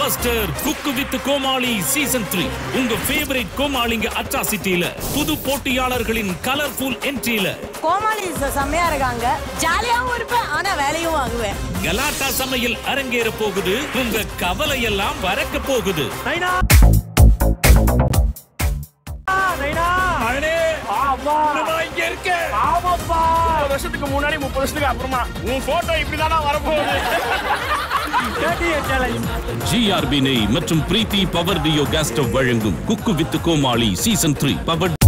Bastar cook with Comali season three உங்க favourite கோமாளிங்க அட்ராசிட்டியில புது போட்டியாளர்களின் கலர்ஃபுல் என்ட்ரியில கோமாளி ச- செம்மையா இருக்காங்க ஜாலியாவும் இருப்பேன் ஆனா வேலையும் வாங்குவேன் கலாட்டா சமையல் அரங்கேற போகுது உங்க கவலையெல்லாம் பறக்க போகுது முப்பது வருஷத்துக்கு முன்னாடி முப்பது வருஷத்துக்கு அப்புறமா உன் போட்டோ இப்படிதானா வரப்போகுது ஜிஆர்பி நெய் மற்றும் Preethi power duo gas stove வழங்கும் cook with Comali season three power